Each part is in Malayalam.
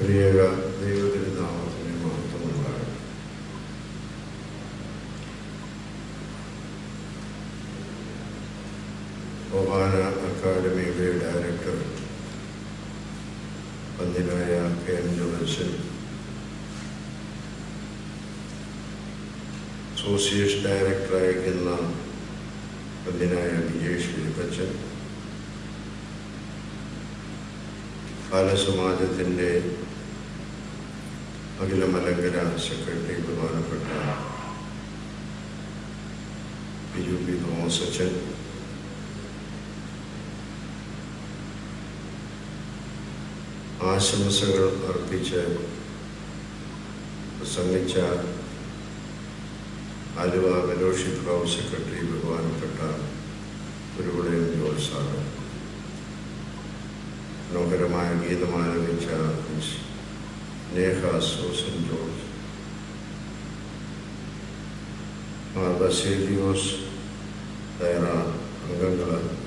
പ്രിയക ദൈവത്തിന് നാമത്തിന് മഹത്വമുണ്ടാകട്ടെ ഒബാന അക്കാദമിയുടെ ഡയറക്ടർ പന്തിനായ കെ എം ജോൺസൺ അസോസിയേഷൻ ഡയറക്ടറായിരിക്കുന്ന പന്തിനായ വിജേഷ് ഫിലിപ്പച്ചൻ ബാലസമാജത്തിൻ്റെ അഖില മലങ്കര സെക്രട്ടറി ബഹുമാനപ്പെട്ട ബിജു പി തോമസ് അച്ഛൻ ആശംസകൾ അർപ്പിച്ച് പ്രസംഗിച്ച ആലുവ ഫെലോഷിപ്പ് ഹൗസ് സെക്രട്ടറി ബഹുമാനപ്പെട്ട ഗുരുകുലയം ജോർജ് സാറ് മനോഹരമായ ഗീതം ആലപിച്ച നേഹ സോസൻ ജോർജ് മാർ ബസേലിയോസ് ഡയറ അംഗങ്ങൾ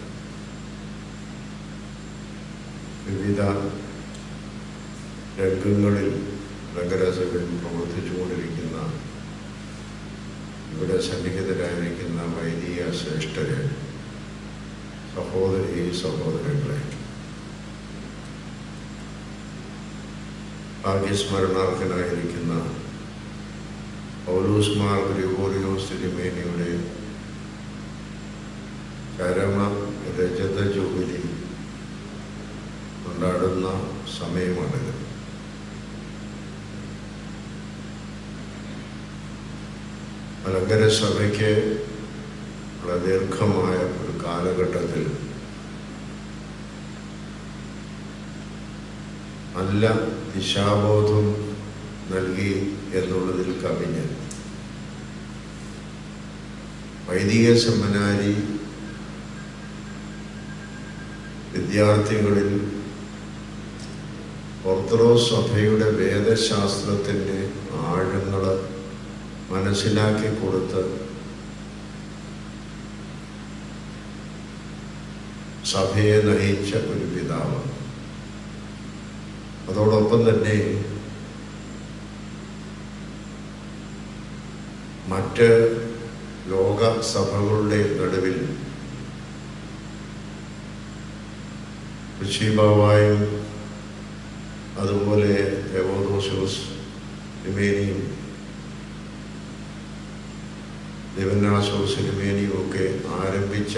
വിവിധ രംഗങ്ങളിൽ നഗരസഭയിൽ പ്രവർത്തിച്ചുകൊണ്ടിരിക്കുന്ന ഇവിടെ സന്നിഹിതരായിരിക്കുന്ന വൈദിക ശ്രേഷ്ഠര് സഹോദരി സഹോദരങ്ങളെ ഭാഗ്യസ്മരണാർഹനായിരിക്കുന്ന പൗലൂസ് മാർ ഗ്രിഗോറിയോസ് തിരുമേനിയുടെ ചരമ രജത ജൂബിലി കൊണ്ടാടുന്ന സമയമാണിത് മലങ്കര സഭയ്ക്ക് വളരെ ദീർഘമായ ഒരു കാലഘട്ടത്തിൽ നല്ല ദിശാബോധം നൽകി എന്നുള്ളതിൽ കവിഞ്ഞ് വൈദിക സെമിനാരി വിദ്യാർത്ഥികളിൽ ഓർത്തഡോക്സ് സഭയുടെ വേദശാസ്ത്രത്തിൻ്റെ ആഴങ്ങൾ മനസ്സിലാക്കി കൊടുത്ത് സഭയെ നയിച്ച ഒരു പിതാവ് അതോടൊപ്പം തന്നെ മറ്റ് ലോക സഭകളുടെ നടുവിൽ ഋഷിബാവായും അതുപോലെ ദേവോദോഷോസ് തിമേനിയും ദേവനാശോസ് തിമേനിയും ഒക്കെ ആരംഭിച്ച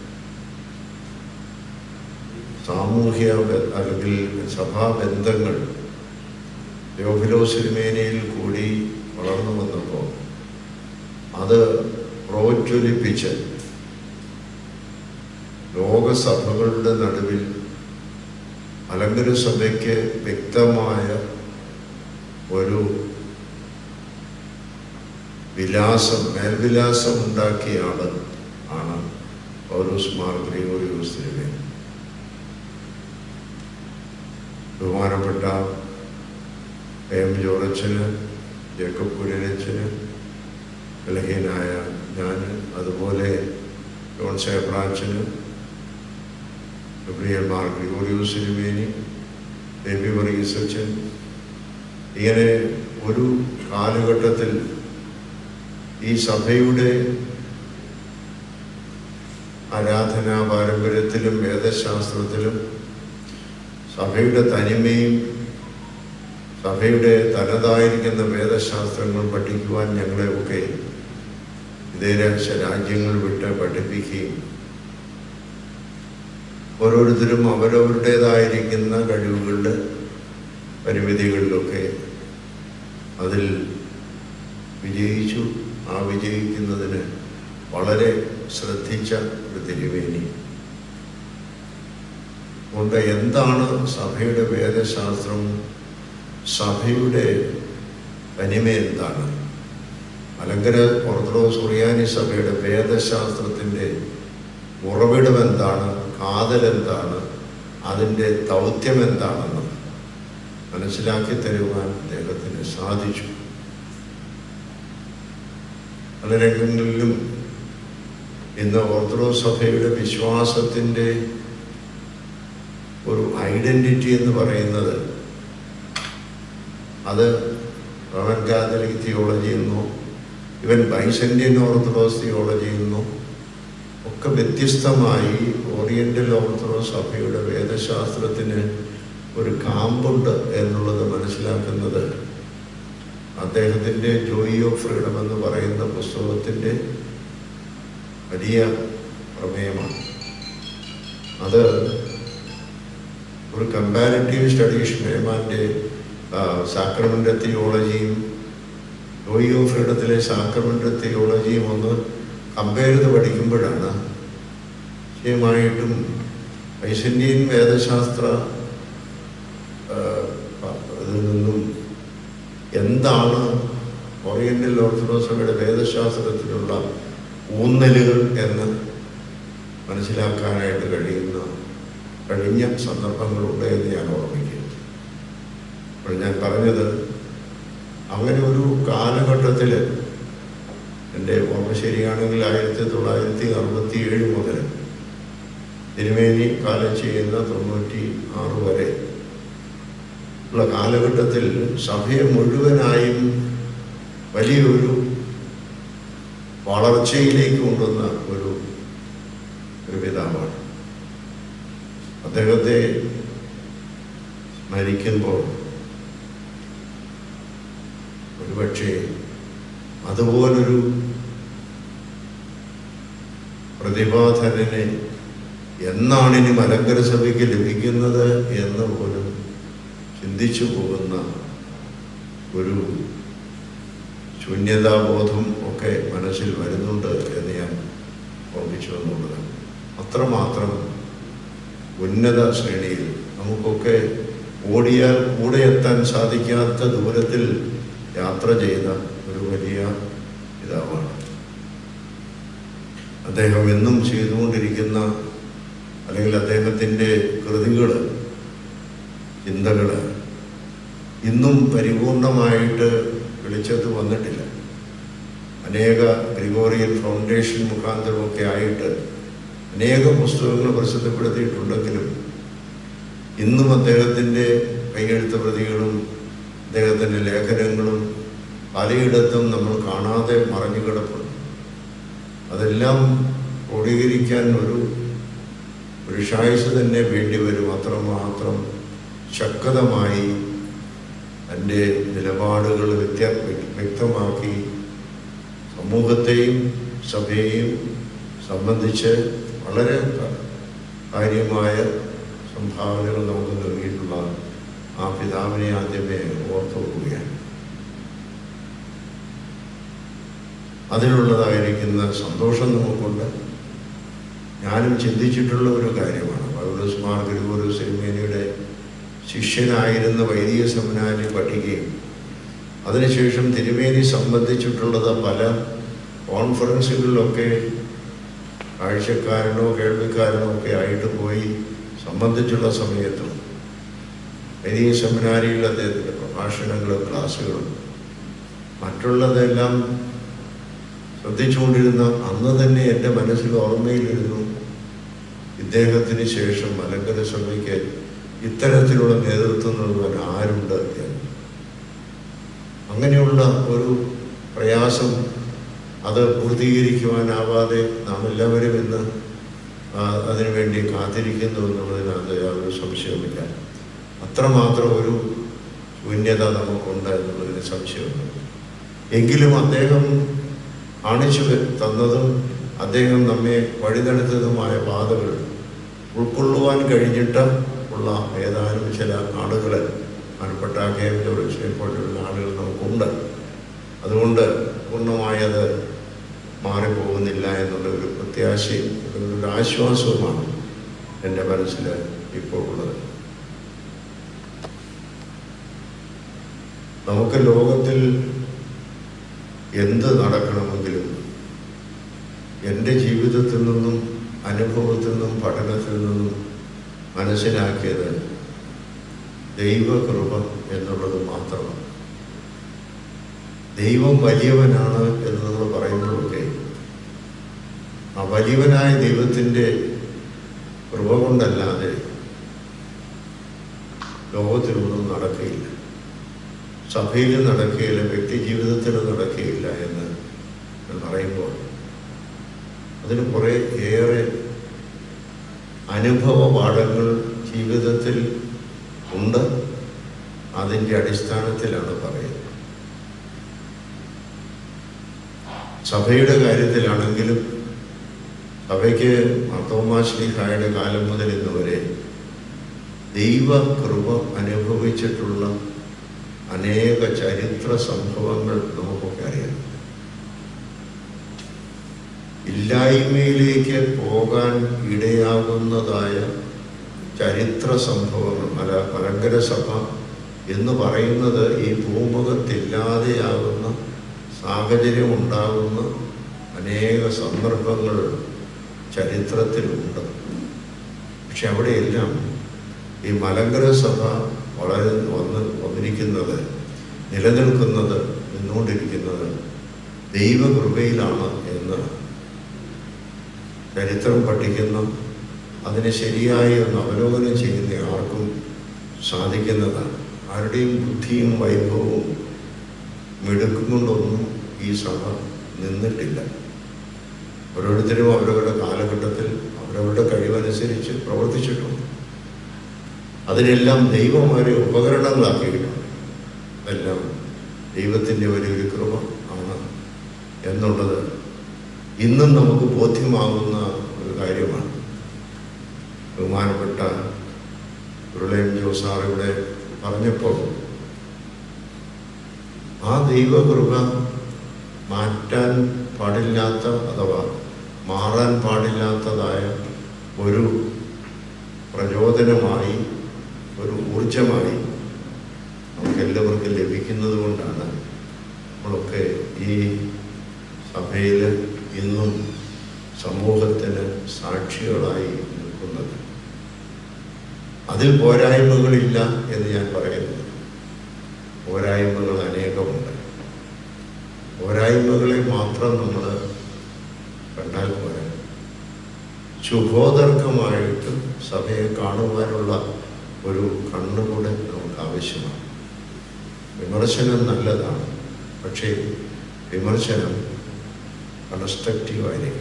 സാമൂഹ്യ ബ- അല്ലെങ്കിൽ സഭാബന്ധങ്ങൾ യോഫിലോസ് തിമേനിയിൽ കൂടി വളർന്നു വന്നപ്പോൾ അത് പ്രോജ്വലിപ്പിച്ച് ലോകസഭകളുടെ നടുവിൽ മലങ്കര സഭയ്ക്ക് വ്യക്തമായ ഒരു വിലാസം മേൽവിലാസം ഉണ്ടാക്കിയ ആള് ആണ് പൗലോസ് മാർ ഗ്രിഗോറിയോസ് തിരുമേനി ബഹുമാനപ്പെട്ട എം ജോറച്ചന് ജേക്കബ് കുര്യനച്ചന് ബലഹീനായ ഞാൻ അതുപോലെ ജോൺ സേബ്രാച്ചന് ഗബ്രിയൽ മാർ ഗ്രിഗോറിയോസ് തിരുമേനി ബേബി വർഗീസ് അച്ഛൻ ഇങ്ങനെ ഒരു കാലഘട്ടത്തിൽ ഈ സഭയുടെ ആരാധനാ പാരമ്പര്യത്തിലും വേദശാസ്ത്രത്തിലും സഭയുടെ തനിമയും സഭയുടെ തനതായിരിക്കുന്ന വേദശാസ്ത്രങ്ങൾ പഠിക്കുവാൻ ഞങ്ങളെ ഒക്കെ വിദേശ രാജ്യങ്ങൾ വിട്ട് പഠിപ്പിക്കുകയും ഓരോരുത്തരും അവരവരുടേതായിരിക്കുന്ന കഴിവുകളുടെ പരിമിതികളിലൊക്കെ അതിൽ വിജയിച്ചു ആ വിജയിക്കുന്നതിന് വളരെ ശ്രദ്ധിച്ച ഒരു തിരുവേനി കൊണ്ട് എന്താണ് സഭയുടെ വേദശാസ്ത്രം സഭയുടെ തനിമ എന്താണ് മലങ്കര ഓർത്തഡോക്സ് സുറിയാനി സഭയുടെ വേദശാസ്ത്രത്തിൻ്റെ ഉറവിടം എന്താണ് കാതൽ എന്താണ് അതിൻ്റെ ദൗത്യം എന്താണെന്ന് മനസ്സിലാക്കി തരുവാൻ അദ്ദേഹത്തിന് സാധിച്ചു പല രംഗങ്ങളിലും ഇന്ന് ഓർത്തഡോക്സ് സഭയുടെ വിശ്വാസത്തിൻ്റെ ഒരു ഐഡൻറ്റിറ്റി എന്ന് പറയുന്നത് അത് റോമൻ കാത്തലിക് തിയോളജി എന്നോ ഇവൻ ബൈസന്റിയൻ ഓർത്തഡോക്സ് തിയോളജി എന്നോ ഒക്കെ വ്യത്യസ്തമായി ഓറിയൻ്റൽ ഓർത്തഡോക്സ് സഭയുടെ വേദശാസ്ത്രത്തിന് ഒരു കാമ്പുണ്ട് എന്നുള്ളത് മനസ്സിലാക്കുന്നത് അദ്ദേഹത്തിൻ്റെ ജോയി ഓഫ് ഫ്രീഡം എന്ന് പറയുന്ന പുസ്തകത്തിൻ്റെ വലിയ പ്രമേയമാണ് അത് ഒരു കമ്പാരിറ്റീവ് സ്റ്റഡീസ് മേമാൻ്റെ സാക്രമെൻ്റ് തിയോളജിയും ജോയി ഓഫ് ഫ്രീഡത്തിലെ സാക്രമെൻ്റ് തിയോളജിയും ഒന്ന് കമ്പയർ ചെയ്ത് പഠിക്കുമ്പോഴാണ് നിശ്ചയമായിട്ടും വൈശന്യൻ വേദശാസ്ത്ര ആ, ഇതിൽ നിന്നും എന്താണ് ഓറിയന്റൽ ഓർത്തഡോക്സ് സഭയുടെ വേദശാസ്ത്രത്തിലുള്ള ഊന്നലുകൾ എന്ന് മനസ്സിലാക്കാനായിട്ട് കഴിയുന്ന കഴിഞ്ഞ സന്ദർഭങ്ങളുണ്ട് എന്ന് ഞാൻ ഓർമ്മിക്കുന്നു അപ്പോൾ ഞാൻ പറഞ്ഞത് അങ്ങനെ ഒരു കാലഘട്ടത്തിൽ എൻ്റെ ഓർമ്മ ശരിയാണെങ്കിൽ ആയിരത്തി തൊള്ളായിരത്തി അറുപത്തി ഏഴ് മുതൽ തിരുമേനി കാലം ചെയ്യുന്ന തൊണ്ണൂറ്റി ആറ് വരെ ഉള്ള കാലഘട്ടത്തിൽ സഭയെ മുഴുവനായും വലിയൊരു വളർച്ചയിലേക്ക് കൊണ്ടുവന്ന ഒരു ഒരു പിതാവാണ് അദ്ദേഹത്തെ സ്മരിക്കുമ്പോൾ ഒരുപക്ഷെ അതുപോലൊരു പ്രതിഭാധനനെ എന്നാണ് ഇനി മലങ്കര സഭയ്ക്ക് ലഭിക്കുന്നത് എന്ന് പോലും ചിന്തിച്ചു പോകുന്ന ഒരു ശൂന്യതാബോധം ഒക്കെ മനസ്സിൽ വരുന്നുണ്ട് എന്ന് ഞാൻ ഓർമ്മിച്ചു എന്നുള്ളത് അത്രമാത്രം ഉന്നത ശ്രേണിയിൽ നമുക്കൊക്കെ ഓടിയാൽ കൂടെ എത്താൻ സാധിക്കാത്ത ദൂരത്തിൽ യാത്ര ചെയ്ത ഒരു വലിയ പിതാവാണ് അദ്ദേഹം എന്നും ചെയ്തുകൊണ്ടിരിക്കുന്ന അല്ലെങ്കിൽ അദ്ദേഹത്തിൻ്റെ കൃതികൾ ചിന്തകൾ ഇന്നും പരിപൂർണമായിട്ട് വെളിച്ചത്ത് വന്നിട്ടില്ല അനേക ഗ്രിഗോറിയൻ ഫൗണ്ടേഷൻ മുഖാന്തരമൊക്കെ ആയിട്ട് അനേക പുസ്തകങ്ങൾ പ്രസിദ്ധപ്പെടുത്തിയിട്ടുണ്ടെങ്കിലും ഇന്നും അദ്ദേഹത്തിൻ്റെ കൈയെഴുത്ത് പ്രതികളും അദ്ദേഹത്തിൻ്റെ ലേഖനങ്ങളും പലയിടത്തും നമ്മൾ കാണാതെ മറഞ്ഞു കിടപ്പുണ്ട് അതെല്ലാം ക്രോഡീകരിക്കാൻ ഒരു ഒരു ഷായുസ് തന്നെ വേണ്ടി വരും അത്രമാത്രം ശക്തമായി തൻ്റെ നിലപാടുകൾ വ്യത്യ വ്യക്തമാക്കി സമൂഹത്തെയും സഭയെയും സംബന്ധിച്ച് വളരെ കാര്യമായ സംഭാവനകൾ നമുക്ക് നൽകിയിട്ടുള്ള ആ പിതാവിനെ ആദ്യമേ ഓർത്തുകൊള്ളുകയാണ് അതിലുള്ളതായിരിക്കുന്ന സന്തോഷം നമുക്കുണ്ട് ഞാനും ചിന്തിച്ചിട്ടുള്ള ഒരു കാര്യമാണ് പൗലോസ് മാർ ഗുരുഗുരു സിനിമേനയുടെ ശിഷ്യനായിരുന്ന വൈദിക സെമിനാരിൽ പഠിക്കുകയും അതിനുശേഷം തിരുമേനി സംബന്ധിച്ചിട്ടുള്ളത് പല കോൺഫറൻസുകളിലൊക്കെ കാഴ്ചക്കാരനോ കേൾവിക്കാരനോ ഒക്കെ ആയിട്ട് പോയി സംബന്ധിച്ചുള്ള സമയത്തും വൈദിക സെമിനാരിയിൽ അദ്ദേഹത്തിൻ്റെ പ്രഭാഷണങ്ങളും ക്ലാസ്സുകളും മറ്റുള്ളതെല്ലാം ശ്രദ്ധിച്ചുകൊണ്ടിരുന്ന അന്ന് തന്നെ എൻ്റെ മനസ്സിൽ ഓർമ്മയിലിരുന്നു ഇദ്ദേഹത്തിന് ശേഷം മലങ്കര സഭയ്ക്ക് ഇത്തരത്തിലുള്ള നേതൃത്വം നൽകുവാൻ ആരുണ്ട് എന്ന് അങ്ങനെയുള്ള ഒരു പ്രയാസം അത് പൂർത്തീകരിക്കുവാനാവാതെ നാം എല്ലാവരും ഇന്ന് ആ, അതിനുവേണ്ടി കാത്തിരിക്കുന്നു എന്നുള്ളതിനകത്ത് യാതൊരു സംശയവുമില്ല അത്രമാത്രം ഒരു ശൂന്യത നമുക്കുണ്ട് എന്നുള്ളതിന് സംശയമുണ്ട് എങ്കിലും അദ്ദേഹം കാണിച്ചു തന്നതും അദ്ദേഹം നമ്മെ വഴിനടത്തതുമായ പാതകൾ ഉൾക്കൊള്ളുവാൻ കഴിഞ്ഞിട്ട് ഉള്ള ഏതാനും ചില ആളുകൾ മനപ്പെട്ട കെ എം ജോർജിനെ പോലെയുള്ള ആളുകൾ നമുക്കുണ്ട് അതുകൊണ്ട് പൂർണ്ണമായത് മാറിപ്പോകുന്നില്ല എന്നുള്ള ഒരു പ്രത്യാശയും ഒരു ആശ്വാസവുമാണ് എൻ്റെ മനസ്സിൽ ഇപ്പോൾ ഉള്ളത് നമുക്ക് ലോകത്തിൽ എന്ത് നടക്കണമെങ്കിലും എൻ്റെ ജീവിതത്തിൽ നിന്നും അനുഭവത്തിൽ നിന്നും പഠനത്തിൽ നിന്നും മനസ്സിലാക്കിയത് ദൈവകൃപ എന്നുള്ളത് മാത്രമാണ് ദൈവം വലിയവനാണ് എന്ന് നമ്മൾ പറയുമ്പോഴൊക്കെ ആ വലിയവനായ ദൈവത്തിൻ്റെ കൃപ കൊണ്ടല്ലാതെ ലോകത്തിലൊന്നും നടക്കുകയില്ല സഭയിൽ നടക്കുകയില്ല വ്യക്തി ജീവിതത്തിൽ നടക്കുകയില്ല എന്ന് ഞാൻ പറയുമ്പോൾ അതിന് കുറേ ഏറെ അനുഭവ പാഠങ്ങൾ ജീവിതത്തിൽ ഉണ്ട് അതിൻ്റെ അടിസ്ഥാനത്തിലാണ് പറയുന്നത് സഭയുടെ കാര്യത്തിലാണെങ്കിലും സഭയ്ക്ക് മർത്തോമാശ്രീഹായുടെ കാലം മുതൽ ഇന്ന് വരെ ദൈവ കൃപ അനുഭവിച്ചിട്ടുള്ള അനേക ചരിത്ര സംഭവങ്ങൾ നമുക്കൊക്കെ അറിയാം ഇല്ലായ്മയിലേക്ക് പോകാൻ ഇടയാകുന്നതായ ചരിത്ര സംഭവങ്ങൾ മല മലങ്കര സഭ എന്ന് പറയുന്നത് ഈ ഭൂമുഖത്തില്ലാതെയാകുന്ന സാഹചര്യം ഉണ്ടാകുന്ന അനേക സന്ദർഭങ്ങൾ ചരിത്രത്തിലുണ്ട് പക്ഷെ അവിടെയെല്ലാം ഈ മലങ്കര സഭ വളരെ വന്ന് വന്നിരിക്കുന്നത് നിലനിൽക്കുന്നത് നിന്നുകൊണ്ടിരിക്കുന്നത് ദൈവകൃപയിലാണ് എന്ന് ചരിത്രം പഠിക്കുന്ന അതിനെ ശരിയായി ഒന്ന് അവലോകനം ചെയ്യുന്ന ആർക്കും സാധിക്കുന്നതാണ് ആരുടെയും ബുദ്ധിയും വൈഭവവും മിടുക്കും കൊണ്ടൊന്നും ഈ സഭ നിന്നിട്ടില്ല ഓരോരുത്തരും അവരവരുടെ കാലഘട്ടത്തിൽ അവരവരുടെ കഴിവനുസരിച്ച് പ്രവർത്തിച്ചിട്ടുണ്ട് അതിനെല്ലാം ദൈവം അവരെ ഉപകരണങ്ങളാക്കിയിട്ടുണ്ട് അതെല്ലാം ദൈവത്തിൻ്റെ വലിയൊരു കൃപ ആണ് എന്നുള്ളത് ഇന്നും നമുക്ക് ബോധ്യമാകുന്ന ഒരു കാര്യമാണ് ബഹുമാനപ്പെട്ട ഉരുളയം ജോസാർ ഇവിടെ പറഞ്ഞപ്പോൾ ആ ദൈവകൃപ മാറ്റാൻ പാടില്ലാത്ത അഥവാ മാറാൻ പാടില്ലാത്തതായ ഒരു പ്രചോദനമായി ഒരു ഊർജമായി നമുക്ക് എല്ലാവർക്കും ലഭിക്കുന്നത് കൊണ്ടാണ് നമ്മളൊക്കെ ഈ സഭയിൽ ഇന്നും സമൂഹത്തിന് സാക്ഷികളായി നിൽക്കുന്നത് അതിൽ പോരായ്മകളില്ല എന്ന് ഞാൻ പറയുന്നു പോരായ്മകൾ അനേകമുണ്ട് പോരായ്മകളെ മാത്രം നമ്മൾ കണ്ടാൽ പോരാ ശുഭോദർക്കമായിട്ട് സഭയെ കാണുവാനുള്ള ഒരു കണ്ണുകൂടെ നമുക്ക് ആവശ്യമാണ് വിമർശനം നല്ലതാണ് പക്ഷേ വിമർശനം കൺസ്ട്രക്റ്റീവായിരിക്കണം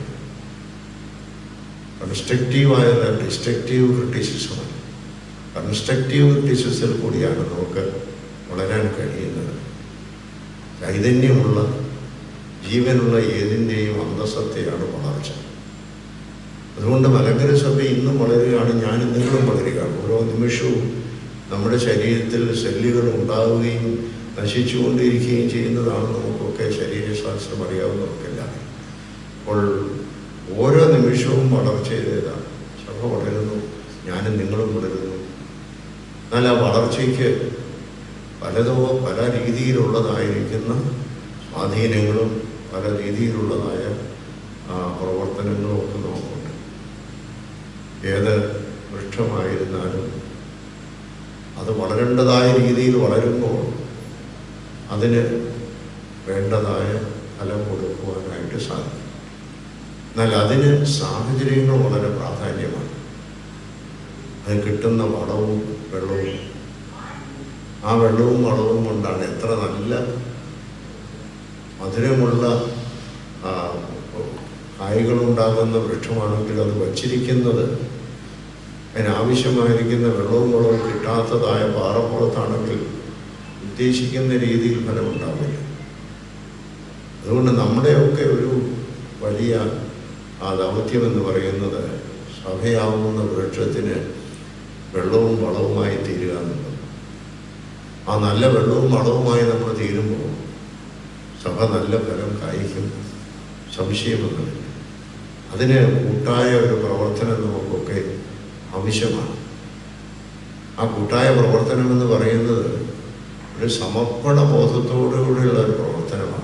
കൺസ്ട്രക്റ്റീവായല്ല ഡിസ്ട്രക്റ്റീവ് ക്രിറ്റിസിസമാണ് കൺസ്ട്രക്റ്റീവ് ക്രിറ്റിസിസിൽ കൂടിയാണ് നമുക്ക് വളരാൻ കഴിയുന്നത് ചൈതന്യമുള്ള ജീവനുള്ള ഏതിൻ്റെയും അന്തസ്സത്തെയാണ് വളർച്ച അതുകൊണ്ട് മലങ്കര സഭ ഇന്നും വളരുകയാണ് ഞാനും നിങ്ങളും വളരുകയാണ് ഓരോ നിമിഷവും നമ്മുടെ ശരീരത്തിൽ സെല്ലുകൾ ഉണ്ടാവുകയും നശിച്ചുകൊണ്ടിരിക്കുകയും ചെയ്യുന്നതാണ് നമുക്കൊക്കെ ശരീരശാസ്ത്രം അറിയാവുന്നവർക്കെല്ലാം അപ്പോൾ ഓരോ നിമിഷവും വളർച്ചയിലേതാണ് സഭ വളരുന്നു ഞാനും നിങ്ങളും വളരുന്നു എന്നാൽ ആ വളർച്ചയ്ക്ക് പലതോ പല രീതിയിലുള്ളതായിരിക്കുന്ന സ്വാധീനങ്ങളും പല രീതിയിലുള്ളതായ ആ, പ്രവർത്തനങ്ങളും ഒക്കെ നമുക്കുണ്ട് ഏത് വൃക്ഷമായിരുന്നാലും അത് വളരേണ്ടതായ രീതിയിൽ വളരുമ്പോൾ അതിന് വേണ്ടതായ ഫലം കൊടുക്കുവാനായിട്ട് സാധിക്കും എന്നാൽ അതിന് സാഹചര്യങ്ങൾ വളരെ പ്രാധാന്യമാണ് അത് കിട്ടുന്ന വളവും വെള്ളവും ആ വെള്ളവും വളവും കൊണ്ടാണ് എത്ര നല്ല മധുരമുള്ള ആ, കായ്കളുണ്ടാകുന്ന വൃക്ഷമാണെങ്കിൽ അത് വച്ചിരിക്കുന്നത് അതിനാവശ്യമായിരിക്കുന്ന വെള്ളവും വളവും കിട്ടാത്തതായ പാറപ്പുറത്താണെങ്കിൽ ഉദ്ദേശിക്കുന്ന രീതിയിൽ ഫലമുണ്ടാവില്ല അതുകൊണ്ട് നമ്മുടെയൊക്കെ ഒരു വലിയ ആ ദൗത്യം എന്ന് പറയുന്നത് സഭയാവുന്ന വൃക്ഷത്തിന് വെള്ളവും വളവുമായി തീരുക എന്നുള്ളത് ആ നല്ല വെള്ളവും വളവുമായി നമ്മൾ തീരുമ്പോൾ സഭ നല്ല ഫലം കായ്ക്കും സംശയമൊന്നുമില്ല അതിന് കൂട്ടായ ഒരു പ്രവർത്തനം നമുക്കൊക്കെ ആവശ്യമാണ് ആ കൂട്ടായ പ്രവർത്തനം എന്ന് പറയുന്നത് ഒരു സമർപ്പണ ബോധത്തോടുകൂടിയുള്ള ഒരു പ്രവർത്തനമാണ്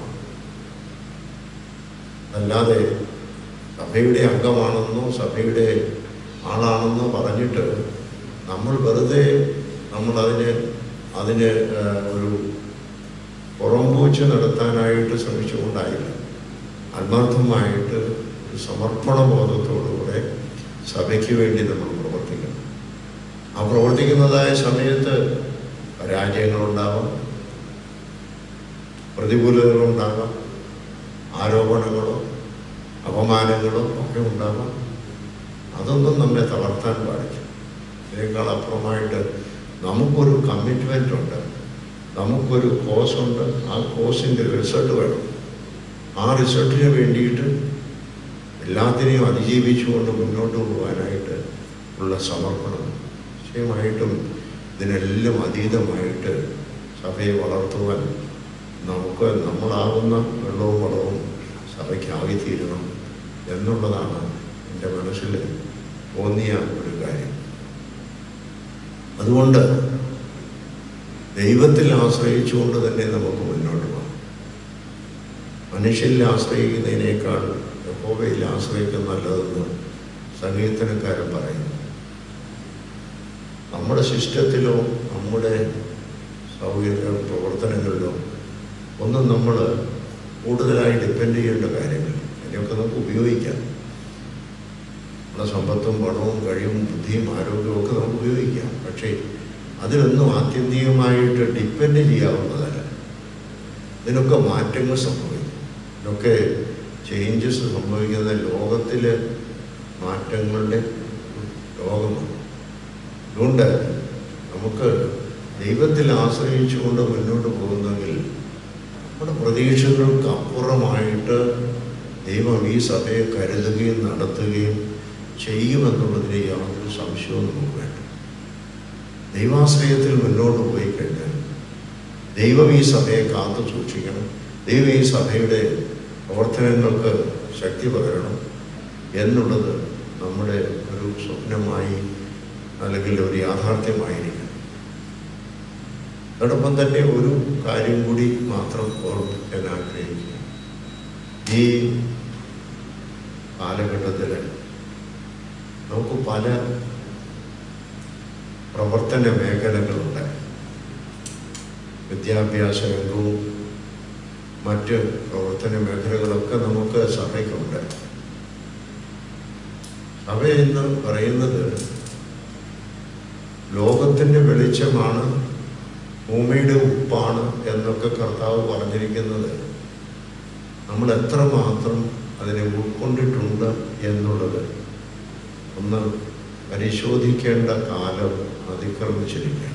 അല്ലാതെ സഭയുടെ അംഗമാണെന്നോ സഭയുടെ ആളാണെന്നോ പറഞ്ഞിട്ട് നമ്മൾ വെറുതെ നമ്മൾ അതിന് അതിന് ആ, ഒരു പുറംപൂച്ച നടത്താനായിട്ട് ശ്രമിച്ചുകൊണ്ടായില്ല ആത്മാർത്ഥമായിട്ട് ഒരു സമർപ്പണ ബോധത്തോടുകൂടെ സഭയ്ക്ക് വേണ്ടി നമ്മൾ പ്രവർത്തിക്കണം ആ പ്രവർത്തിക്കുന്നതായ സമയത്ത് പരാജയങ്ങളുണ്ടാവാം പ്രതികൂലതകളുണ്ടാകാം ആരോപണങ്ങളോ അപമാനങ്ങളോ ഒക്കെ ഉണ്ടാകാം അതൊന്നും നമ്മെ തളർത്താൻ പാടില്ല ഇതിനേക്കാൾ അപ്പുറമായിട്ട് നമുക്കൊരു കമ്മിറ്റ്മെൻ്റ് ഉണ്ട് നമുക്കൊരു കോഴ്സ് ഉണ്ട് ആ കോഴ്സിൻ്റെ റിസൾട്ട് വേണം ആ റിസൾട്ടിന് വേണ്ടിയിട്ട് എല്ലാത്തിനെയും അതിജീവിച്ചുകൊണ്ട് മുന്നോട്ട് പോകാനായിട്ട് ഉള്ള സമർപ്പണം നിശ്ചയമായിട്ടും ഇതിനെല്ലാം അതീതമായിട്ട് സഭയെ വളർത്തുവാൻ നമുക്ക് നമ്മളാകുന്ന വെള്ളവും വളവും സഭയ്ക്കാകിത്തീരണം എന്നുള്ളതാണ് എൻ്റെ മനസ്സിൽ തോന്നിയ ഒരു കാര്യം അതുകൊണ്ട് ദൈവത്തിൽ ആശ്രയിച്ചുകൊണ്ട് തന്നെ നമുക്ക് മുന്നോട്ട് പോകാം മനുഷ്യരിൽ ആശ്രയിക്കുന്നതിനേക്കാൾ യഹോവയിൽ ആശ്രയിക്കുന്ന നല്ലതെന്ന് സംഗീതനക്കാരൻ പറയുന്നു നമ്മുടെ സിസ്റ്റത്തിലോ നമ്മുടെ സൗകര്യ പ്രവർത്തനങ്ങളിലോ ഒന്നും നമ്മൾ കൂടുതലായി ഡിപ്പെൻഡ് ചെയ്യേണ്ട കാര്യമില്ല അതിനൊക്കെ നമുക്ക് ഉപയോഗിക്കാം നമ്മുടെ സമ്പത്തും പണവും കഴിവും ബുദ്ധിയും ആരോഗ്യവും ഒക്കെ നമുക്ക് ഉപയോഗിക്കാം പക്ഷേ അതിലൊന്നും ആത്യന്തികമായിട്ട് ഡിപ്പെൻഡ് ചെയ്യാവുന്നതല്ല ഇതിനൊക്കെ മാറ്റങ്ങൾ സംഭവിക്കും ഇതിനൊക്കെ ചേഞ്ചസ് സംഭവിക്കുന്ന ലോകത്തിൽ മാറ്റങ്ങളുടെ ലോകമാണ് അതുകൊണ്ട് നമുക്ക് ദൈവത്തിൽ ആശ്രയിച്ചുകൊണ്ട് മുന്നോട്ട് പോകുന്നെങ്കിൽ നമ്മുടെ പ്രതീക്ഷകൾക്ക് അപ്പുറമായിട്ട് ദൈവം ഈ സഭയെ കരുതുകയും നടത്തുകയും ചെയ്യുമെന്നുള്ളതിന് യാതൊരു സംശയവും നമുക്ക് വേണ്ട ദൈവാശ്രയത്തിൽ മുന്നോട്ട് പോയി കഴിഞ്ഞാൽ ദൈവം ഈ സഭയെ കാത്തു സൂക്ഷിക്കണം ദൈവം ഈ സഭയുടെ പ്രവർത്തനങ്ങൾക്ക് ശക്തി പകരണം എന്നുള്ളത് നമ്മുടെ ഒരു സ്വപ്നമായി അല്ലെങ്കിൽ ഒരു യാഥാർത്ഥ്യമായിരിക്കണം അതോടൊപ്പം തന്നെ ഒരു കാര്യം കൂടി മാത്രം ഓർമ്മിക്കാൻ ആഗ്രഹിക്കുക ഈ കാലഘട്ടത്തിൽ നമുക്ക് പല പ്രവർത്തന മേഖലകളുണ്ട് വിദ്യാഭ്യാസ രംഗവും മറ്റ് പ്രവർത്തന മേഖലകളൊക്കെ നമുക്ക് സഭയ്ക്കുണ്ട് സഭ എന്ന് പറയുന്നത് ലോകത്തിൻ്റെ വെളിച്ചമാണ് ഭൂമിയുടെ ഉപ്പാണ് എന്നൊക്കെ കർത്താവ് പറഞ്ഞിരിക്കുന്നത് നമ്മൾ എത്രമാത്രം അതിനെ ഉൾക്കൊണ്ടിട്ടുണ്ട് എന്നുള്ളത് ഒന്ന് പരിശോധിക്കേണ്ട കാലം അതിക്രമിച്ചിരിക്കുകയാണ്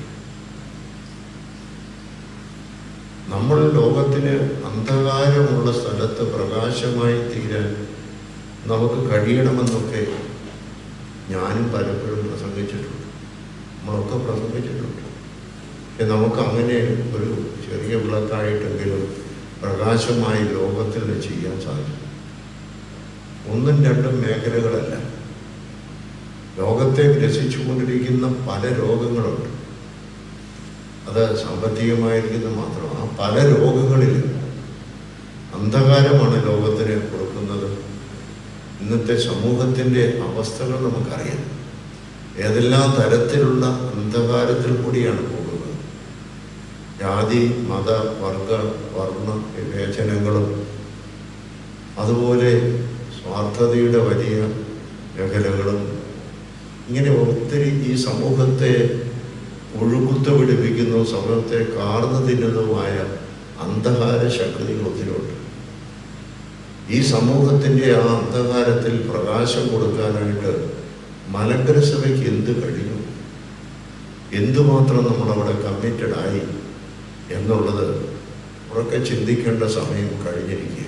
നമ്മൾ ലോകത്തിന് അന്ധകാരമുള്ള സ്ഥലത്ത് പ്രകാശമായി തീരാൻ നമുക്ക് കഴിയണമെന്നൊക്കെ ഞാനും പലപ്പോഴും പ്രസംഗിച്ചിട്ടുണ്ട് നമ്മളൊക്കെ പ്രസംഗിച്ചിട്ടുണ്ട് പക്ഷെ നമുക്ക് അങ്ങനെ ഒരു ചെറിയ വിളക്കായിട്ടെങ്കിലും പ്രകാശമായി ലോകത്തിൽ ചെയ്യാൻ സാധിക്കും ഒന്നും രണ്ടും മേഖലകളല്ല ലോകത്തെ ഗ്രസിച്ചുകൊണ്ടിരിക്കുന്ന പല രോഗങ്ങളുണ്ട് അത് സാമ്പത്തികമായിരിക്കുന്ന മാത്രം ആ പല രോഗങ്ങളിലും അന്ധകാരമാണ് ലോകത്തിന് കൊടുക്കുന്നത് ഇന്നത്തെ സമൂഹത്തിൻ്റെ അവസ്ഥകൾ നമുക്കറിയാം ഏതെല്ലാം തരത്തിലുള്ള അന്ധകാരത്തിൽ കൂടിയാണ് പോകുന്നത് ജാതി മത വർഗ വർണ്ണ വിവേചനങ്ങളും അതുപോലെ സ്വാർത്ഥതയുടെ വലിയ മേഖലകളും ഇങ്ങനെ ഒത്തിരി ഈ സമൂഹത്തെ ഒഴുകുത്ത പിടിപ്പിക്കുന്നു സമൂഹത്തെ കാർന്നു തിന്നുന്നതുമായ അന്ധകാര ശക്തികൾ ഒത്തിരിയുണ്ട് ഈ സമൂഹത്തിൻ്റെ ആ അന്ധകാരത്തിൽ പ്രകാശം കൊടുക്കാനായിട്ട് മലങ്കര സഭയ്ക്ക് എന്ത് കഴിഞ്ഞു എന്തുമാത്രം നമ്മളവിടെ കമ്മിറ്റഡ് ആയി എന്നുള്ളത് ഉറക്കെ ചിന്തിക്കേണ്ട സമയം കഴിഞ്ഞിരിക്കുക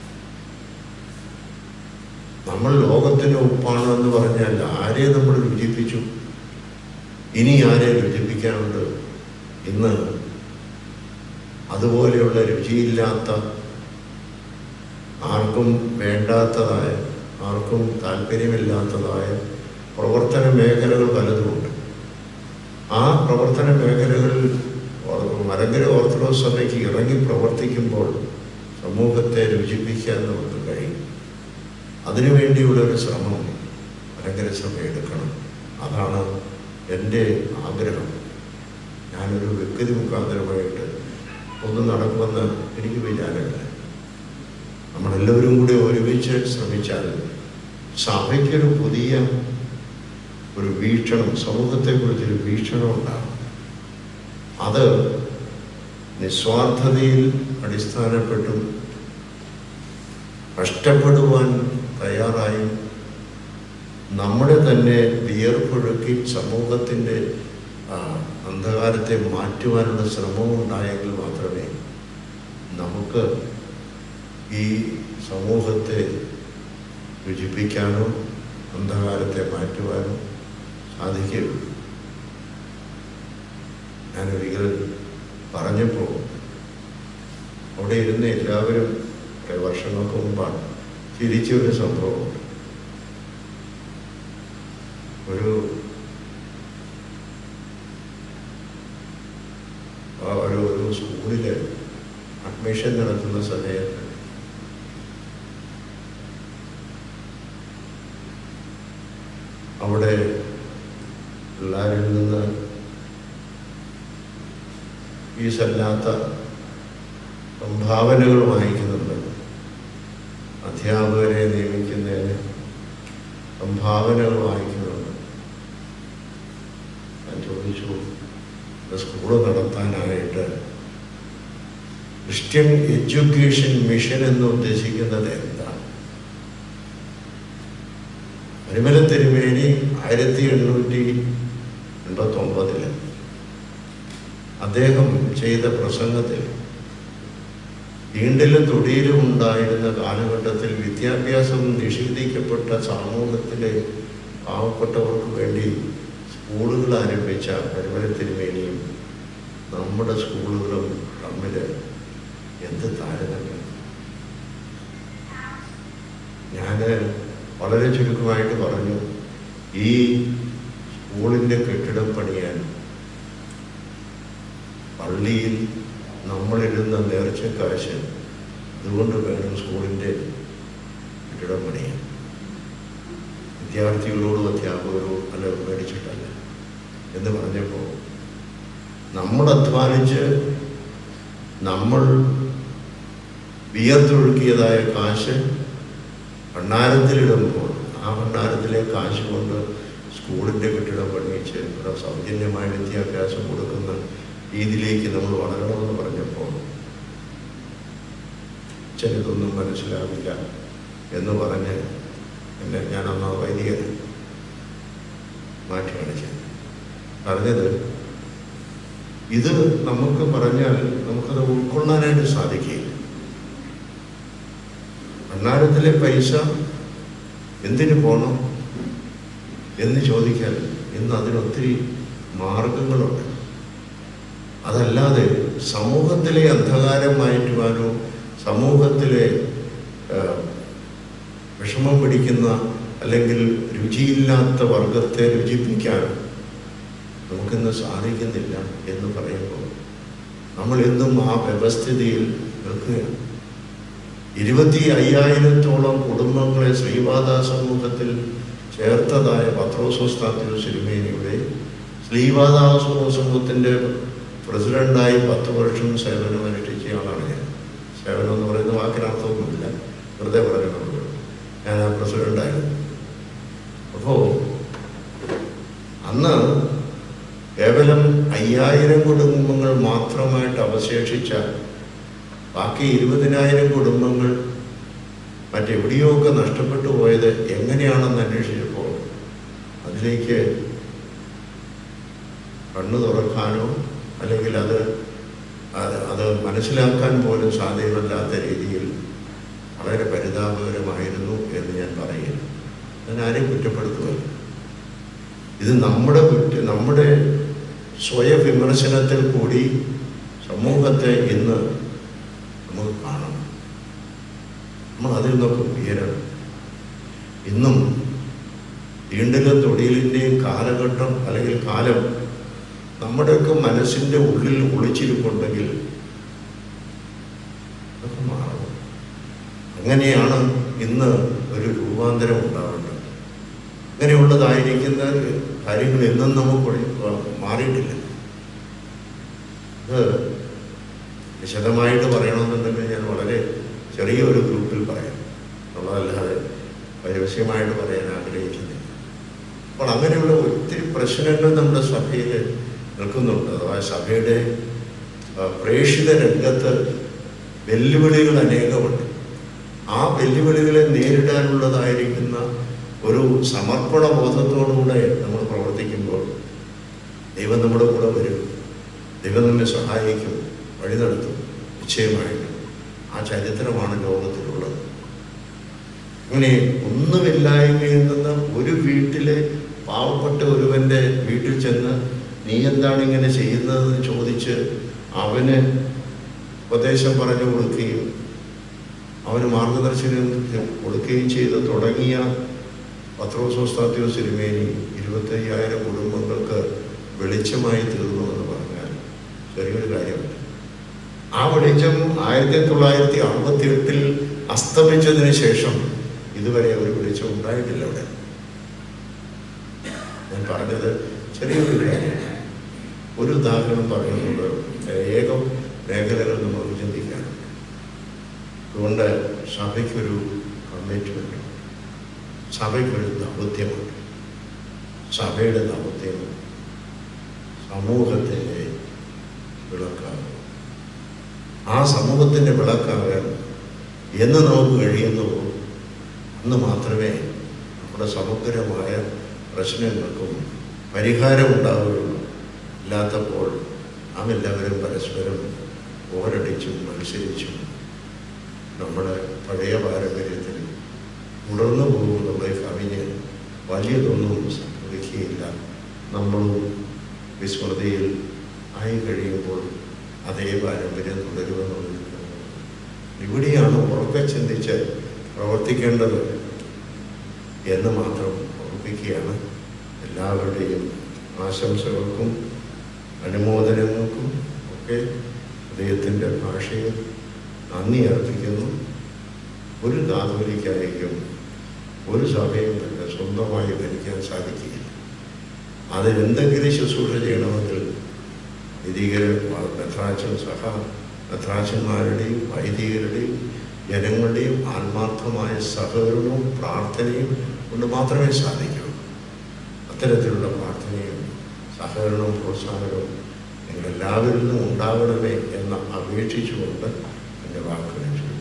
നമ്മൾ ലോകത്തിന് ഉപ്പാണ് എന്ന് പറഞ്ഞാൽ ആരെ നമ്മൾ രുചിപ്പിച്ചു ഇനി ആരെ രുചിപ്പിക്കാനുണ്ട് ഇന്ന് അതുപോലെയുള്ള രുചിയില്ലാത്ത ആർക്കും വേണ്ടാത്തതായ ആർക്കും താല്പര്യമില്ലാത്തതായ പ്രവർത്തന മേഖലകൾ പലതുമുണ്ട് ആ പ്രവർത്തന മേഖലകളിൽ മലങ്കര ഓർത്തഡോക്സ് സഭയ്ക്ക് ഇറങ്ങി പ്രവർത്തിക്കുമ്പോൾ സമൂഹത്തെ രുചിപ്പിക്കാൻ നമുക്ക് കഴിയും അതിനുവേണ്ടിയുള്ള ഒരു ശ്രമം മലങ്കര സഭ എടുക്കണം അതാണ് എൻ്റെ ആഗ്രഹം ഞാനൊരു വ്യക്തി മുഖാന്തരമായിട്ട് ഒന്നും നടക്കുമെന്ന് എനിക്ക് വിചാരമില്ല നമ്മളെല്ലാവരും കൂടി ഒരുമിച്ച് ശ്രമിച്ചാൽ സഭയ്ക്കൊരു പുതിയ ഒരു വീക്ഷണം സമൂഹത്തെക്കുറിച്ചൊരു വീക്ഷണം ഉണ്ടാകും അത് നിസ്വാർത്ഥതയിൽ അടിസ്ഥാനപ്പെട്ടും കഷ്ടപ്പെടുവാൻ തയ്യാറായും നമ്മുടെ തന്നെ വിയർപ്പൊഴുക്കി സമൂഹത്തിൻ്റെ ആ, അന്ധകാരത്തെ മാറ്റുവാനുള്ള ശ്രമവും ഉണ്ടായെങ്കിൽ മാത്രമേ നമുക്ക് ഈ സമൂഹത്തെ രുചിപ്പിക്കാനോ അന്ധകാരത്തെ മാറ്റുവാനോ സാധിക്കുകയുള്ളൂ ഞാനൊരിക്കൽ പറഞ്ഞപ്പോൾ അവിടെ ഇരുന്ന് എല്ലാവരും കുറേ വർഷങ്ങൾക്ക് മുമ്പാണ് ചിരിച്ച ഒരു സംഭവമുണ്ട് ഒരു ആ ഒരു ഒരു സ്കൂളിൽ അഡ്മിഷൻ നടത്തുന്ന സമയത്ത് അവിടെ പിള്ളേരിൽ നിന്ന് ഫീസല്ലാത്ത സംഭാവനകൾ വാങ്ങിക്കുന്നുണ്ട് അധ്യാപകരെ നിയമിക്കുന്നതിന് സംഭാവനകൾ വാങ്ങിക്കുന്നുണ്ട് ഞാൻ ചോദിച്ചു "ഇത് സ്കൂള് നടത്താനായിട്ട് ക്രിസ്ത്യൻ എഡ്യൂക്കേഷൻ മിഷൻ എന്ന് ഉദ്ദേശിക്കുന്നത് എന്താണ് പരിമല തിരുമേനി ആയിരത്തി എണ്ണൂറ്റി എൺപത്തി ഒമ്പതില് അദ്ദേഹം ചെയ്ത പ്രസംഗത്തിൽ തീണ്ടിലും തൊടിയിലും ഉണ്ടായിരുന്ന കാലഘട്ടത്തിൽ വിദ്യാഭ്യാസം നിഷേധിക്കപ്പെട്ട സമൂഹത്തിലെ പാവപ്പെട്ടവർക്ക് വേണ്ടി സ്കൂളുകൾ ആരംഭിച്ച പരിമല തിരുമേനിയും നമ്മുടെ സ്കൂളുകളും തമ്മിൽ എന്ത് താരതമ്യം ഞാൻ വളരെ ചുരുക്കമായിട്ട് പറഞ്ഞു ഈ സ്കൂളിൻ്റെ കെട്ടിടം പണിയാൻ പള്ളിയിൽ നമ്മളിടുന്ന നേർച്ചക്കാശ് അതുകൊണ്ട് വേണം സ്കൂളിൻ്റെ കെട്ടിടം പണിയാൻ വിദ്യാർത്ഥികളോടും അധ്യാപകരോടും അല്ല മേടിച്ചിട്ടല്ല എന്ന് പറഞ്ഞപ്പോൾ നമ്മൾ അധ്വാനിച്ച് നമ്മൾ വിയർത്തൊഴുക്കിയതായ കാശ് ഭണ്ണാരത്തിലിടുമ്പോൾ ആ ഭണ്ണാരത്തിലെ കാശ് കൊണ്ട് സ്കൂളിൻ്റെ കെട്ടിടം പണിയിച്ച് ഇവിടെ സൗജന്യമായ വിദ്യാഭ്യാസം കൊടുക്കുന്ന രീതിയിലേക്ക് നമ്മൾ വളരണമെന്ന് പറഞ്ഞപ്പോൾ ചിലതൊന്നും മനസ്സിലാവില്ല എന്ന് പറഞ്ഞ് എന്നെ ഞാനന്ന് വൈദികൻ മാറ്റി കാണിച്ചത് പറഞ്ഞത് ഇത് നമുക്ക് പറഞ്ഞാൽ നമുക്കത് ഉൾക്കൊള്ളാനായിട്ട് സാധിക്കില്ല ഭണ്ണാരത്തിലെ പൈസ എന്തിനു പോകണം എന്ന് ചോദിക്കാൻ ഇന്ന് അതിനൊത്തിരി മാർഗങ്ങളുണ്ട് അതല്ലാതെ സമൂഹത്തിലെ അന്ധകാരം മാറ്റുവാനോ സമൂഹത്തിലെ ആ, വിഷമം പിടിക്കുന്ന അല്ലെങ്കിൽ രുചിയില്ലാത്ത വർഗത്തെ രുചിപ്പിക്കാനോ നമുക്കിന്ന് സാധിക്കുന്നില്ല എന്ന് പറയുമ്പോൾ നമ്മൾ എന്നും ആ വ്യവസ്ഥിതിയിൽ നിൽക്കുകയാണ് ഇരുപത്തി അയ്യായിരത്തോളം കുടുംബങ്ങളെ ശ്രീപാദ സമൂഹത്തിൽ ചേർത്തതായ പത്രോസോസ്താത്യോ സിരിമേനിയുടെ ശ്രീപാദ സമൂഹത്തിൻ്റെ പ്രസിഡന്റായി പത്ത് വർഷം സേവനം അനുഷ്ഠിച്ച ആളാണ് ഞാൻ സേവനം എന്ന് പറയുന്ന വാക്കിനർത്ഥമൊന്നുമില്ല വെറുതെ പറയുന്നുള്ളൂ ഞാൻ ആ പ്രസിഡന്റായിരുന്നു അപ്പോൾ അന്ന് കേവലം അയ്യായിരം കുടുംബങ്ങൾ മാത്രമായിട്ട് അവശേഷിച്ച ബാക്കി ഇരുപതിനായിരം കുടുംബങ്ങൾ മറ്റെവിടെയോ ഒക്കെ നഷ്ടപ്പെട്ടു പോയത് എങ്ങനെയാണെന്ന് അന്വേഷിച്ചപ്പോൾ അതിലേക്ക് കണ്ണു തുറക്കാനോ അല്ലെങ്കിൽ അത് അത് അത് മനസ്സിലാക്കാൻ പോലും സാധ്യമല്ലാത്ത രീതിയിൽ വളരെ പരിതാപകരമായിരുന്നു എന്ന് ഞാൻ പറയുന്നു ഞാൻ ആരെയും കുറ്റപ്പെടുത്തുകയില്ല ഇത് നമ്മുടെ കുറ്റ നമ്മുടെ സ്വയവിമർശനത്തിൽ കൂടി സമൂഹത്തെ ഇന്ന് നമുക്ക് കാണണം നമ്മൾ അതിൽ നിന്നൊക്കെ ഉയരണം ഇന്നും വീണ്ടിലും തൊടിയിലിൻ്റെയും കാലഘട്ടം അല്ലെങ്കിൽ കാലം നമ്മുടെയൊക്കെ മനസ്സിൻ്റെ ഉള്ളിൽ ഒളിച്ചിരിപ്പുണ്ടെങ്കിൽ അതൊക്കെ മാറണം അങ്ങനെയാണ് ഇന്ന് ഒരു രൂപാന്തരം ഉണ്ടാവേണ്ടത് അങ്ങനെയുള്ളതായിരിക്കുന്ന കാര്യങ്ങൾ എന്നും നമുക്ക് ഒഴി- മാറിയിട്ടില്ല ഇത് വിശദമായിട്ട് പറയണമെന്നുണ്ടെങ്കിൽ ഞാൻ വളരെ ചെറിയ ഒരു ഗ്രൂപ്പിൽ പറയാം നമ്മളല്ലാതെ പരസ്യമായിട്ട് പറയാൻ ആഗ്രഹിക്കുന്നില്ല അപ്പോൾ അങ്ങനെയുള്ള ഒത്തിരി പ്രശ്നങ്ങൾ നമ്മുടെ സഭയിൽ നിൽക്കുന്നുണ്ട് അഥവാ സഭയുടെ ആ, പ്രേക്ഷിത രംഗത്ത് വെല്ലുവിളികൾ അനേകമുണ്ട് ആ വെല്ലുവിളികളെ നേരിടാനുള്ളതായിരിക്കുന്ന ഒരു സമർപ്പണ ബോധത്തോടുകൂടെ നമ്മൾ പ്രവർത്തിക്കുമ്പോൾ ദൈവം നമ്മുടെ കൂടെ വരും ദൈവം നമ്മെ സഹായിക്കും വഴി നടത്തും നിശ്ചയമായിട്ടും ആ ചരിത്രമാണ് ലോകത്തിലുള്ളത് അങ്ങനെ ഒന്നുമില്ലായ്മയിൽ നിന്ന് ഒരു വീട്ടിലെ പാവപ്പെട്ട ഒരുവന്റെ വീട്ടിൽ ചെന്ന് നീ എന്താണ് ഇങ്ങനെ ചെയ്യുന്നതെന്ന് ചോദിച്ച് അവന് ഉപദേശം പറഞ്ഞു കൊടുക്കുകയും അവന് മാർഗദർശനം കൊടുക്കുകയും ചെയ്ത് തുടങ്ങിയ പത്രോസോസ്താത്യോ സിനിമേനി ഇരുപത്തയ്യായിരം കുടുംബങ്ങൾക്ക് വെളിച്ചമായി തീർന്നു എന്ന് പറഞ്ഞാൽ ചെറിയൊരു കാര്യമല്ല ആ വെളിച്ചം ആയിരത്തി തൊള്ളായിരത്തി അറുപത്തി എട്ടിൽ അസ്തമിച്ചതിന് ശേഷം ഇതുവരെ ഒരു വെളിച്ചം ഉണ്ടായിട്ടില്ല അവിടെ ഞാൻ പറഞ്ഞത് ചെറിയൊരു കാര്യം ഒരു ഉദാഹരണം പറയുന്നത് ഏകം മേഖലകൾ നമുക്ക് ചിന്തിക്കാനുണ്ട് അതുകൊണ്ട് സഭയ്ക്കൊരു കമ്മിറ്റ്മെൻ്റ് സഭയ്ക്കൊരു ദൗത്യമുണ്ട് സഭയുടെ ദൗത്യം സമൂഹത്തിൻ്റെ വിളക്കാകും ആ സമൂഹത്തിൻ്റെ വിളക്കാകാൻ എന്ന് നമുക്ക് കഴിയുന്നുവോ അന്ന് മാത്രമേ നമ്മുടെ സമഗ്രമായ പ്രശ്നങ്ങൾക്കും പരിഹാരം ഉണ്ടാവുകയുള്ളൂ ഇല്ലാത്തപ്പോൾ നാം എല്ലാവരും പരസ്പരം പോരടിച്ചും മത്സരിച്ചും നമ്മുടെ പഴയ പാരമ്പര്യത്തിൽ തുടർന്നു പോകുന്നുള്ള കവിഞ്ഞ് വലിയതൊന്നും സംഭവിക്കുകയില്ല നമ്മളും വിസ്മൃതിയിൽ ആയി കഴിയുമ്പോൾ അതേ പാരമ്പര്യം തുടരുമെന്നുള്ളത് ഇവിടെയാണ് ഉറക്കെ ചിന്തിച്ച് പ്രവർത്തിക്കേണ്ടത് എന്ന് മാത്രം ഓർമ്മിക്കുകയാണ് എല്ലാവരുടെയും ആശംസകൾക്കും അനുമോദനങ്ങൾക്കും ഒക്കെ ഹൃദയത്തിൻ്റെ ഭാഷയിൽ നന്ദി അർപ്പിക്കുന്നു ഒരു കാതോലിക്കായിരിക്കും ഒരു സഭയും തന്നെ സ്വന്തമായി ഭരിക്കാൻ സാധിക്കുകയില്ല അതിൽ എന്തെങ്കിലും ശുശ്രൂഷ ചെയ്യണമെങ്കിൽ വൈദികർ മെത്രാച്ചൻ സഹ മെത്രാച്ചന്മാരുടെയും വൈദികരുടെയും ജനങ്ങളുടെയും ആത്മാർത്ഥമായ സഹകരണവും പ്രാർത്ഥനയും കൊണ്ട് മാത്രമേ സാധിക്കൂ അത്തരത്തിലുള്ള പ്രാർത്ഥനയും സഹകരണവും പ്രോത്സാഹനവും നിങ്ങൾ എല്ലാവരിൽ നിന്നും ഉണ്ടാകണമേ എന്ന് അപേക്ഷിച്ചുകൊണ്ട് എൻ്റെ വാക്കുകൾ ചുരുക്കുന്നു.